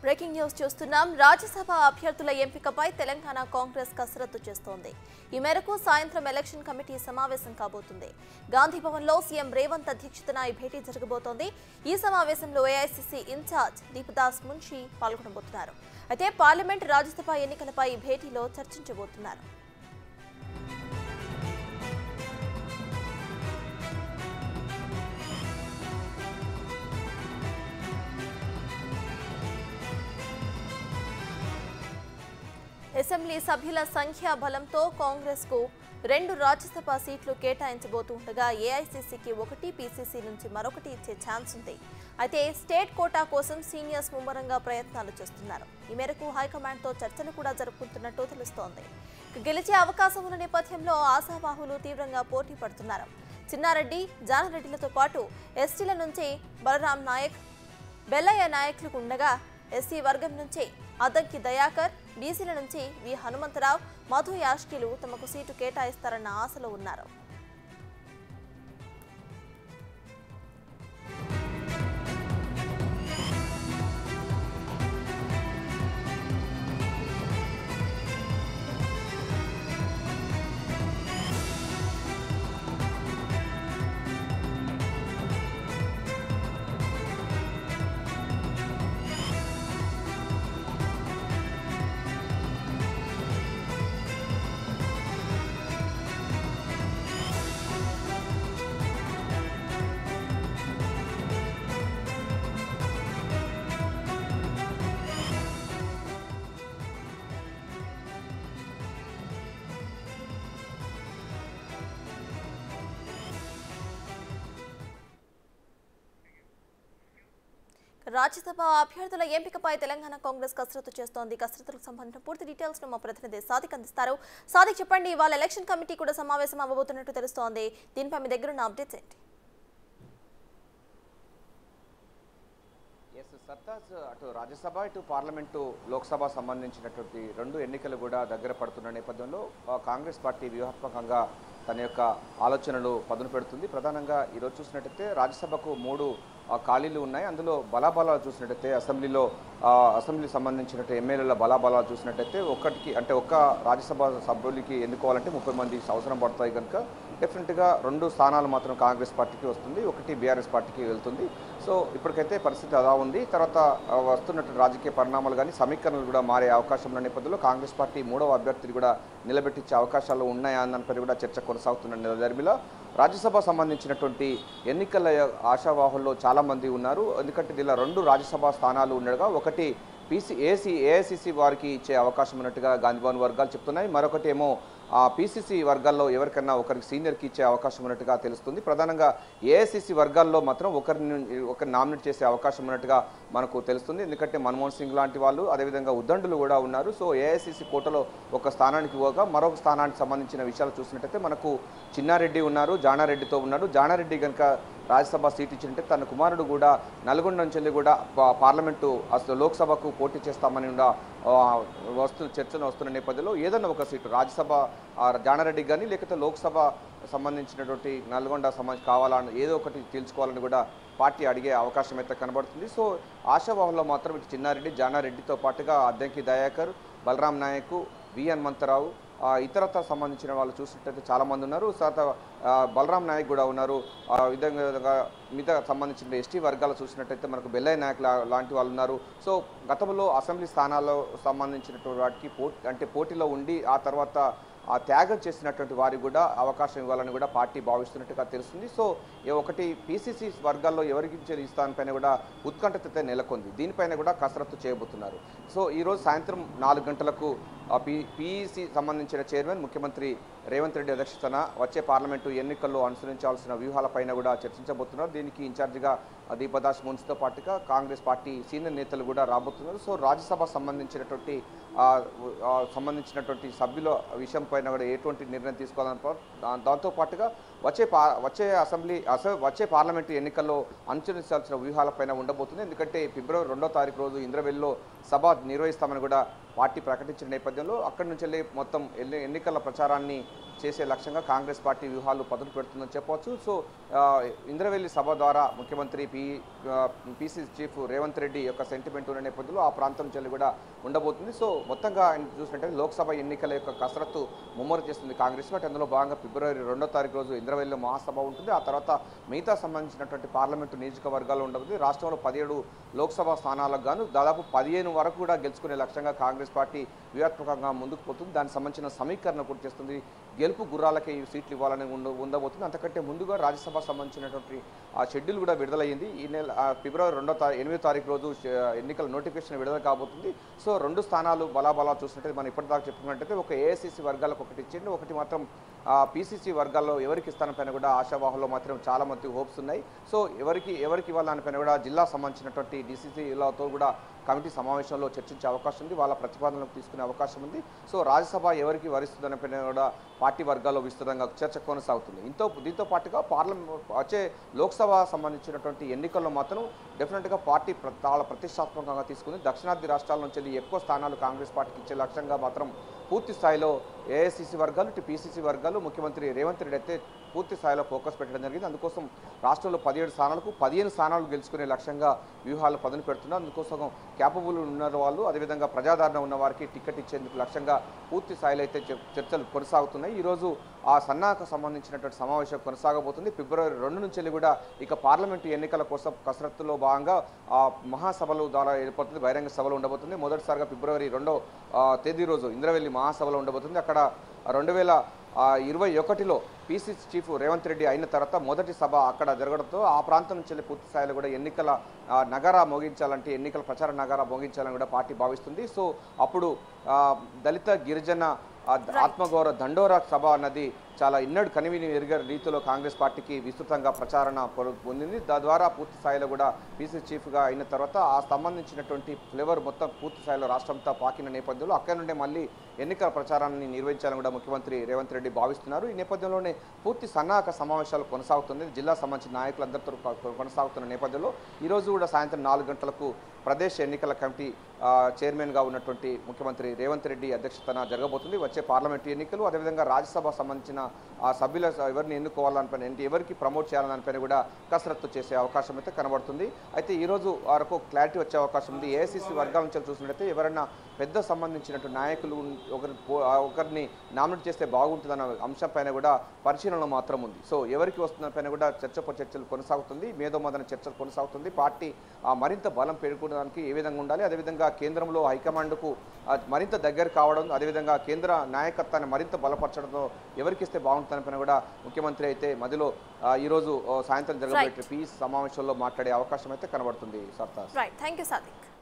breaking news చూస్తున్నాం రాజ్యసభ అభ్యర్థుల ఎంపికపై తెలంగాణ కాంగ్రెస్ కసరత్తు చేస్తోంది ఈ మేరకు సాయంత్రం ఎలక్షన్ కమిటీ సమావేశం కాబోతుంది గాంధీ భవన్లో సీఎం రేవంత్ అధ్యక్షతన ఈ భేటీ జరగబోతోంది ఈ సమావేశంలో ఏఐసీసీ ఇన్ఛార్జ్ దీపదాస్ మున్షి పాల్గొనబోతున్నారు అయితే పార్లమెంట్ రాజ్యసభ ఎన్నికలపై ఈ భేటీలో చర్చించబోతున్నారు అసెంబ్లీ సభ్యుల సంఖ్యా బలంతో కాంగ్రెస్ కు రెండు రాజ్యసభ సీట్లు కేటాయించబోతుండగా ఏఐసీసీకి ఒకటి పీసీసీ నుంచి మరొకటి ఇచ్చే ఛాన్స్ ఉంది అయితే స్టేట్ కోటా కోసం సీనియర్స్ ముమ్మరంగా ప్రయత్నాలు చేస్తున్నారు ఈ మేరకు హైకమాండ్తో చర్చలు కూడా జరుపుకుంటున్నట్టు తెలుస్తోంది ఇక గెలిచే అవకాశం ఉన్న నేపథ్యంలో ఆశావాహులు తీవ్రంగా పోటీ పడుతున్నారు చిన్నారెడ్డి జానారెడ్డిలతో పాటు ఎస్టీల నుంచి బలరాం నాయక్ బెల్లయ్య నాయకులకు ఉండగా ఎస్సీ వర్గం నుంచి అద్దంకి దయాకర్ బీసీల నుంచి వి హనుమంతరావు మధు యాష్కిలు తమకు సీటు కేటాయిస్తారన్న ఆశలో ఉన్నారు రాజ్యసభ అభ్యర్థుల ఎంపికపై తెలంగాణ కాంగ్రెస్ కసరత్తు చేస్తోంది కసరత్తులకు సంబంధించిన పూర్తి డీటెయిల్స్ ను మా ప్రతినిధి సాదిక్ అందిస్తారు సాదిక్ చెప్పండి ఇవాళ ఎలక్షన్ కమిటీ కూడా సమావేశం అవ్వబోతున్నట్టు తెలుస్తోంది దీనిపై మీ దగ్గర ఉన్న అప్డేట్స్ ఏంటి ఎస్ సర్తాజ్ అటు రాజ్యసభ ఇటు పార్లమెంటు లోక్సభ సంబంధించినటువంటి రెండు ఎన్నికలు కూడా దగ్గర పడుతున్న నేపథ్యంలో ఆ, కాంగ్రెస్ పార్టీ వ్యూహాత్మకంగా తన యొక్క ఆలోచనలు పదును పెడుతుంది ప్రధానంగా ఈరోజు చూసినట్టయితే రాజ్యసభకు మూడు ఆ, ఖాళీలు ఉన్నాయి అందులో బలాబలాలు చూసినట్టయితే అసెంబ్లీలో ఆ, అసెంబ్లీ సంబంధించినట్టు ఎమ్మెల్యేల బలాబలాలు చూసినట్టయితే ఒక్కటికి అంటే ఒక్క రాజ్యసభ సభ్యులకి ఎన్నుకోవాలంటే ముప్పై మంది అవసరం పడతాయి కనుక డెఫినెట్గా రెండు స్థానాలు మాత్రం కాంగ్రెస్ పార్టీకి వస్తుంది ఒకటి బీఆర్ఎస్ పార్టీకి వెళ్తుంది సో ఇప్పటికైతే పరిస్థితి అలా ఉంది తర్వాత ఆ, వస్తున్నటువంటి రాజకీయ పరిణామాలు కానీ సమీకరణలు కూడా మారే అవకాశం ఉన్న నేపథ్యంలో కాంగ్రెస్ పార్టీ మూడవ అభ్యర్థిని కూడా నిలబెట్టించే అవకాశాలు ఉన్నాయా అన్న దానిపై కూడా చర్చ కొనసాగుతున్న దర్మిలో రాజ్యసభ సంబంధించినటువంటి ఎన్నికల ఆశావాహుల్లో చాలామంది ఉన్నారు ఎందుకంటే దీనిలో రెండు రాజ్యసభ స్థానాలు ఉండగా ఒకటి పీసీ ఏసీ ఏఐసిసి వారికి ఇచ్చే అవకాశం ఉన్నట్టుగా గాంధీభవన్ వర్గాలు చెప్తున్నాయి మరొకటి ఏమో ఆ పీసీసీ వర్గాల్లో ఎవరికన్నా ఒకరికి సీనియర్కి ఇచ్చే అవకాశం ఉన్నట్టుగా తెలుస్తుంది ప్రధానంగా ఏఐసిసి వర్గాల్లో మాత్రం ఒకరిని ఒకరిని నామినేట్ చేసే అవకాశం ఉన్నట్టుగా మనకు తెలుస్తుంది ఎందుకంటే మన్మోహన్ సింగ్ లాంటి వాళ్ళు అదేవిధంగా ఉద్దండులు కూడా ఉన్నారు సో ఏఐసిసి కోటలో ఒక స్థానానికి పోగా మరొక స్థానానికి సంబంధించిన విషయాలు చూసినట్టయితే మనకు చిన్నారెడ్డి ఉన్నారు జానారెడ్డితో ఉన్నాడు జానారెడ్డి కనుక రాజ్యసభ సీట్ ఇచ్చింటే తన కుమారుడు కూడా నల్గొండ నుంచి వెళ్ళి కూడా పా- పార్లమెంటు అసలు లోక్సభకు పోటీ చేస్తామని కూడా ఆ, వస్తు చర్చలు వస్తున్న నేపథ్యంలో ఏదైనా ఒక సీటు రాజ్యసభ ఆ, జానారెడ్డికి కానీ లేకపోతే లోక్సభ సంబంధించినటువంటి నల్గొండ సంబంధించి కావాలని ఏదో ఒకటి తెలుసుకోవాలని కూడా పార్టీ అడిగే అవకాశం అయితే కనబడుతుంది సో ఆశావాహంలో మాత్రం ఇటు చిన్నారెడ్డి జానారెడ్డితో పాటుగా అద్దంకి దయాకర్ బలరాం నాయక్ వి హనుమంతరావు ఆ, ఇతరత సంబంధించిన వాళ్ళు చూసినట్టయితే చాలా మంది ఉన్నారు తర్వాత ఆ, బలరాం నాయక్ కూడా ఉన్నారు ఆ విధంగా విధంగా మిగతా సంబంధించిన ఎస్టీ వర్గాలు చూసినట్టయితే మనకు బెల్లయ్య నాయక్ లా- లాంటి వాళ్ళు ఉన్నారు సో గతంలో అసెంబ్లీ స్థానాల్లో సంబంధించినటువంటి వాటికి పోటీ అంటే పోటీలో ఉండి ఆ తర్వాత ఆ త్యాగం చేసినటువంటి వారికి కూడా అవకాశం ఇవ్వాలని కూడా పార్టీ భావిస్తున్నట్టుగా తెలుస్తుంది సో ఏ ఒకటి పీసీసీ వర్గాల్లో ఎవరికి ఇచ్చే ఇస్తానిపైన కూడా ఉత్కంఠత నెలకొంది దీనిపైన కూడా కసరత్తు చేయబోతున్నారు సో ఈరోజు సాయంత్రం నాలుగు గంటలకు ఆ పీ పీఈసీ సంబంధించిన చైర్మన్ ముఖ్యమంత్రి రేవంత్ రెడ్డి అధ్యక్షతన వచ్చే పార్లమెంటు ఎన్నికల్లో అనుసరించాల్సిన వ్యూహాలపైన కూడా చర్చించబోతున్నారు దీనికి ఇన్ఛార్జిగా దీపదాస్ మున్స్తో పాటుగా కాంగ్రెస్ పార్టీ సీనియర్ నేతలు కూడా రాబోతున్నారు సో రాజ్యసభ సంబంధించినటువంటి ఆ, ఆ, సంబంధించినటువంటి సభ్యుల విషయం పైన కూడా ఎటువంటి నిర్ణయం తీసుకోవాలని పా- దా- దాంతో పాటుగా వచ్చే పా వచ్చే అసెంబ్లీ అస వచ్చే పార్లమెంటు ఎన్నికల్లో అనుసరించాల్సిన వ్యూహాలపైన ఉండబోతుంది ఎందుకంటే ఫిబ్రవరి రెండో తారీఖు రోజు ఇంద్రవెల్లిలో సభ నిర్వహిస్తామని కూడా పార్టీ ప్రకటించిన నేపథ్యంలో అక్కడి నుంచి వెళ్ళి మొత్తం ఎన్ని- ఎన్నికల ప్రచారాన్ని చేసే లక్ష్యంగా కాంగ్రెస్ పార్టీ వ్యూహాలు పదును పెడుతుందని చెప్పవచ్చు సో ఆ, ఇంద్రవెల్లి సభ ద్వారా ముఖ్యమంత్రి P PCC chief Revanth Reddy యొక్క సెంటిమెంట్ ఉన్న నేపథ్యంలో ఆ ప్రాంతం నుంచి వెళ్ళి కూడా ఉండబోతుంది సో మొత్తంగా ఆయన చూసినట్టే లోక్సభ ఎన్నికల యొక్క కసరత్తు ముమ్మరు చేస్తుంది కాంగ్రెస్ పార్టీ అందులో భాగంగా ఫిబ్రవరి రెండో తారీఖు రోజు ఇంద్రవెల్లిలో మహాసభ ఉంటుంది ఆ తర్వాత మిగతా సంబంధించినటువంటి పార్లమెంటు నియోజకవర్గాలు ఉండబోతుంది రాష్ట్రంలో పదిహేడు లోక్సభ స్థానాలకు గాను దాదాపు పదిహేను వరకు కూడా గెలుచుకునే లక్ష్యంగా కాంగ్రెస్ పార్టీ వ్యూహాత్మకంగా ముందుకు పోతుంది దానికి సంబంధించిన సమీకరణ కూడా చేస్తుంది గెలుపు గుర్రాలకే ఈ సీట్లు ఇవ్వాలని ఉండ ఉండబోతుంది అంతకంటే ముందుగా రాజ్యసభ సంబంధించినటువంటి ఆ షెడ్యూల్ కూడా విడుదలయ్యింది ఈ నెల ఆ ఫిబ్రవరి రెండో తారీఖు ఎనిమిదో తారీఖు రోజు ష- ఎన్నికల నోటిఫికేషన్ విడుదల కాబోతుంది సో రెండు స్థానాలు బలాబలా చూసినట్టు మనం ఇప్పటిదాకా చెప్పుకున్నట్టయితే ఒక ఏఐసిసి వర్గాలకు ఒకటి ఇచ్చింది ఒకటి మాత్రం పీసీసీ వర్గాల్లో ఎవరికి ఇస్తానపైన కూడా ఆశావాహుల్లో మాత్రం చాలా మంది హోప్స్ ఉన్నాయి సో ఎవరికి ఎవరికి ఇవ్వాలనిపైన కూడా జిల్లా సంబంధించినటువంటి డీసీసీలతో కూడా కమిటీ సమావేశంలో చర్చించే అవకాశం ఉంది వాళ్ళ ప్రతిపాదనలకు తీసుకునే అవకాశం ఉంది సో రాజ్యసభ ఎవరికి వరిస్తుందనే పైన కూడా పార్టీ వర్గాల్లో విస్తృతంగా చర్చ కొనసాగుతుంది ఇంతో దీంతో పాటుగా పార్లమెంట్ వచ్చే లోక్సభ సంబంధించినటువంటి ఎన్నికల్లో మాత్రం డెఫినెట్గా పార్టీ ప్ర- చాలా ప్రతిష్టాత్మకంగా తీసుకుంది దక్షిణాది రాష్ట్రాల నుంచి వెళ్ళి ఎక్కువ స్థానాలు కాంగ్రెస్ పార్టీకి ఇచ్చే లక్ష్యంగా మాత్రం పూర్తి స్థాయిలో ఏఐసిసి వర్గాలు ఇటు పీసీసీ వర్గాలు ముఖ్యమంత్రి రేవంత్ రెడ్డి అయితే పూర్తి స్థాయిలో ఫోకస్ పెట్టడం జరిగింది అందుకోసం రాష్ట్రంలో పదిహేడు స్థానాలకు పదిహేను స్థానాలు గెలుచుకునే లక్ష్యంగా వ్యూహాలు పదును పెడుతున్నారు అందుకోసం క్యాపబుల్ ఉన్న వాళ్ళు అదేవిధంగా ప్రజాదరణ ఉన్న వారికి టికెట్ ఇచ్చేందుకు లక్ష్యంగా పూర్తి స్థాయిలో అయితే చర్- చర్చలు కొనసాగుతున్నాయి ఈరోజు ఆ సన్నాహకు సంబంధించినటువంటి సమావేశం కొనసాగబోతుంది ఫిబ్రవరి రెండు నుంచి వెళ్ళి కూడా ఇక పార్లమెంటు ఎన్నికల కోసం కసరత్తులో భాగంగా ఆ మహాసభలు ద్వారా ఏర్పడుతుంది బహిరంగ సభలు ఉండబోతుంది మొదటిసారిగా ఫిబ్రవరి రెండో ఆ, తేదీ రోజు ఇంద్రవెల్లి మహాసభలో ఉండబోతుంది అక్కడ రెండు వేల ఇరవై ఒకటిలో పీసీ చీఫ్ రేవంత్ రెడ్డి అయిన తర్వాత మొదటి సభ అక్కడ జరగడంతో ఆ ప్రాంతం నుంచి వెళ్ళి పూర్తి స్థాయిలో కూడా ఎన్నికల ఆ, నగారా మోగించాలంటే ఎన్నికల ప్రచార నగారా మోగించాలని కూడా పార్టీ భావిస్తుంది సో అప్పుడు ఆ, దళిత గిరిజన ఆ ఆత్మగౌరవ దండోరా సభ అన్నది చాలా ఇన్నడు కనివిని ఎరిగే రీతిలో కాంగ్రెస్ పార్టీకి విస్తృతంగా ప్రచారణ పొ- పొందింది తద్వారా పూర్తి స్థాయిలో కూడా పీసీ చీఫ్గా అయిన తర్వాత ఆ సంబంధించినటువంటి ఫ్లేవర్ మొత్తం పూర్తి స్థాయిలో రాష్ట్రంతో పాకిన నేపథ్యంలో అక్కడి నుండే మళ్ళీ ఎన్నికల ప్రచారాన్ని నిర్వహించాలని కూడా ముఖ్యమంత్రి రేవంత్ రెడ్డి భావిస్తున్నారు ఈ నేపథ్యంలోనే పూర్తి సన్నాహక సమావేశాలు కొనసాగుతుంది జిల్లా సంబంధించిన నాయకులందరితో కొ- కొనసాగుతున్న నేపథ్యంలో ఈరోజు కూడా సాయంత్రం నాలుగు గంటలకు ప్రదేశ్ ఎన్నికల కమిటీ ఆ, చైర్మన్గా ఉన్నటువంటి ముఖ్యమంత్రి రేవంత్ రెడ్డి అధ్యక్షతన జరగబోతుంది వచ్చే పార్లమెంటు ఎన్నికలు అదేవిధంగా రాజ్యసభ సంబంధించిన ఆ సభ్యుల ఎవరిని ఎన్నుకోవాలనిపైన ఏంటి ఎవరికి ప్రమోట్ చేయాలనిపైన కూడా కసరత్తు చేసే అవకాశం అయితే కనబడుతుంది అయితే ఈ రోజు వరకు క్లారిటీ వచ్చే అవకాశం ఉంది ఏఐసిసి వర్గాల నుంచి చూసినట్లయితే ఎవరైనా పెద్ద సంబంధించినట్టు నాయకులు ఉన్- ఒకరి పో- ఆ ఒకరిని నామినేట్ చేస్తే బాగుంటుందన్న అంశం పైన కూడా పరిశీలన మాత్రం ఉంది సో ఎవరికి వస్తున్న పైన కూడా చర్చ చర్చలు కొనసాగుతుంది మేధోమదన చర్చలు కొనసాగుతుంది పార్టీ ఆ, మరింత బలం పెరుగుకోవడానికి ఏ విధంగా ఉండాలి అదేవిధంగా కేంద్రంలో హైకమాండ్కు ఆ, మరింత దగ్గర కావడం అదేవిధంగా కేంద్ర నాయకత్వాన్ని మరింత బలపరచడంతో ఎవరికి ఇస్తే బాగుంటుందని పైన కూడా ముఖ్యమంత్రి అయితే మధ్యలో ఆ, ఈరోజు ఆ, సాయంత్రం జరగబోయే పీస్ సమావేశంలో మాట్లాడే అవకాశం అయితే కనబడుతుంది సర్తాస్ రైట్ థ్యాంక్ యూ సాదిక్